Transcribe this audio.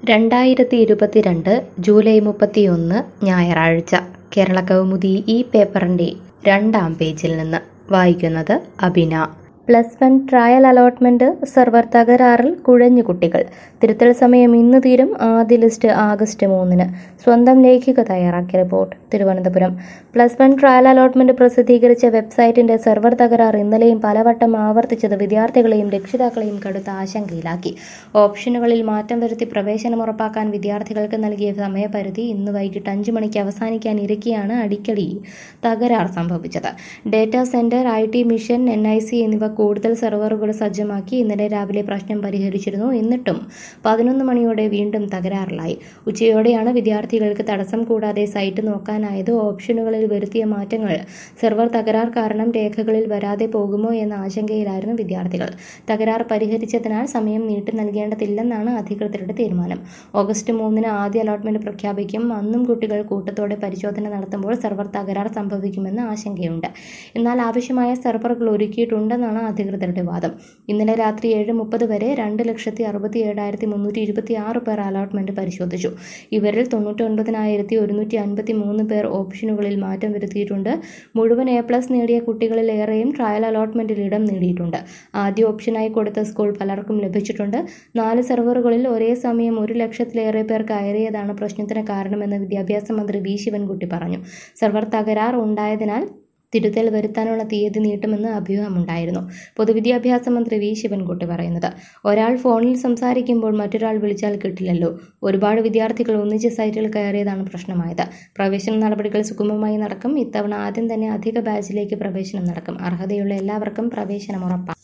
രണ്ടായിരത്തി ഇരുപത്തിരണ്ട് ജൂലൈ മുപ്പത്തിയൊന്ന് ഞായറാഴ്ച കേരള കൗമുദി ഈ പേപ്പറിൻ്റെ രണ്ടാം പേജിൽ നിന്ന് വായിക്കുന്നത് Abina plus one trial allotment server തകരാറിൽ കുഴഞ്ഞു കുട്ടികൾ തിരുത്തൽ സമയം ഇന്ന് തീരും ആദ്യ ലിസ്റ്റ് ആഗസ്റ്റ് മൂന്നിന് സ്വന്തം ലേഖിക തയ്യാറാക്കിയ report Thiruvananthapuram plus one trial allotment പ്രസിദ്ധീകരിച്ച വെബ്സൈറ്റിന്റെ സെർവർ തകരാർ ഇന്നലെയും പലവട്ടം ആവർത്തിച്ചത് വിദ്യാർത്ഥികളെയും രക്ഷിതാക്കളെയും കടുത്ത ആശങ്കയിലാക്കി ഓപ്ഷനുകളിൽ മാറ്റം വരുത്തി പ്രവേശനം ഉറപ്പാക്കാൻ വിദ്യാർത്ഥികൾക്ക് നൽകിയ സമയപരിധി ഇന്ന് വൈകിട്ട് അഞ്ചു മണിക്ക് അവസാനിക്കാൻ ഇരിക്കെയാണ് അടിക്കടി തകരാർ സംഭവിച്ചത് data centre I T mission N I C എന്നിവ കൂടുതൽ സെർവറുകൾ സജ്ജമാക്കി ഇന്നലെ രാവിലെ പ്രശ്നം പരിഹരിച്ചിരുന്നു എന്നിട്ടും പതിനൊന്ന് മണിയോടെ വീണ്ടും തകരാറിലായി ഉച്ചയോടെയാണ് വിദ്യാർത്ഥികൾക്ക് തടസ്സം കൂടാതെ സൈറ്റ് നോക്കാനായത് ഓപ്ഷനുകളിൽ വരുത്തിയ മാറ്റങ്ങൾ സെർവർ തകരാർ കാരണം രേഖകളിൽ വരാതെ പോകുമോ എന്ന ആശങ്കയിലായിരുന്നു വിദ്യാർത്ഥികൾ തകരാർ പരിഹരിച്ചതിനാൽ സമയം നീട്ടി നൽകേണ്ടതില്ലെന്നാണ് അധികൃതരുടെ തീരുമാനം ഓഗസ്റ്റ് മൂന്നിന് ആദ്യ അലോട്ട്മെന്റ് പ്രഖ്യാപിക്കും അന്നും കുട്ടികൾ കൂട്ടത്തോടെ പരിശോധന നടത്തുമ്പോൾ സെർവർ തകരാർ സംഭവിക്കുമെന്ന് ആശങ്കയുണ്ട് എന്നാൽ ആവശ്യമായ സെർവറുകൾ ഒരുക്കിയിട്ടുണ്ടെന്നാണ് അധികൃതരുടെ വാദം ഇന്നലെ രാത്രി ഏഴ് മുപ്പത് വരെ രണ്ട് ലക്ഷത്തി അറുപത്തി ഏഴായിരത്തി മുന്നൂറ്റി ഇരുപത്തി ആറ് പേർ അലോട്ട്മെന്റ് പരിശോധിച്ചു ഇവരിൽ തൊണ്ണൂറ്റി ഒൻപതിനായിരത്തി ഒരുന്നൂറ്റി അൻപത്തി മൂന്ന് പേർ ഓപ്ഷനുകളിൽ മാറ്റം വരുത്തിയിട്ടുണ്ട് മുഴുവൻ എ പ്ലസ് നേടിയ കുട്ടികളിലേറെയും ട്രയൽ അലോട്ട്മെന്റിൽ ഇടം നേടിയിട്ടുണ്ട് ആദ്യ ഓപ്ഷനായി കൊടുത്ത സ്കൂൾ പലർക്കും ലഭിച്ചിട്ടുണ്ട് നാല് സെർവറുകളിൽ ഒരേ സമയം ഒരു ലക്ഷത്തിലേറെ പേർ കയറിയതാണ് പ്രശ്നത്തിന് കാരണമെന്ന് വിദ്യാഭ്യാസ മന്ത്രി വി ശിവൻകുട്ടി പറഞ്ഞു സെർവർ തകരാർ ഉണ്ടായതിനാൽ തിരുത്തൽ വരുത്താനുള്ള തീയതി നീട്ടുമെന്ന് അഭ്യൂഹമുണ്ടായിരുന്നു പൊതുവിദ്യാഭ്യാസ മന്ത്രി വി ശിവൻകുട്ടി പറയുന്നത് ഒരാൾ ഫോണിൽ സംസാരിക്കുമ്പോൾ മറ്റൊരാൾ വിളിച്ചാൽ കിട്ടില്ലല്ലോ ഒരുപാട് വിദ്യാർത്ഥികൾ ഒന്നിച്ച് സൈറ്റിൽ കയറിയതാണ് പ്രശ്നമായത് പ്രവേശന നടപടികൾ സുഗമമായി നടക്കും ഇത്തവണ ആദ്യം തന്നെ അധിക ബാച്ചിലേക്ക് പ്രവേശനം നടക്കും അർഹതയുള്ള എല്ലാവർക്കും പ്രവേശനം ഉറപ്പാക്കും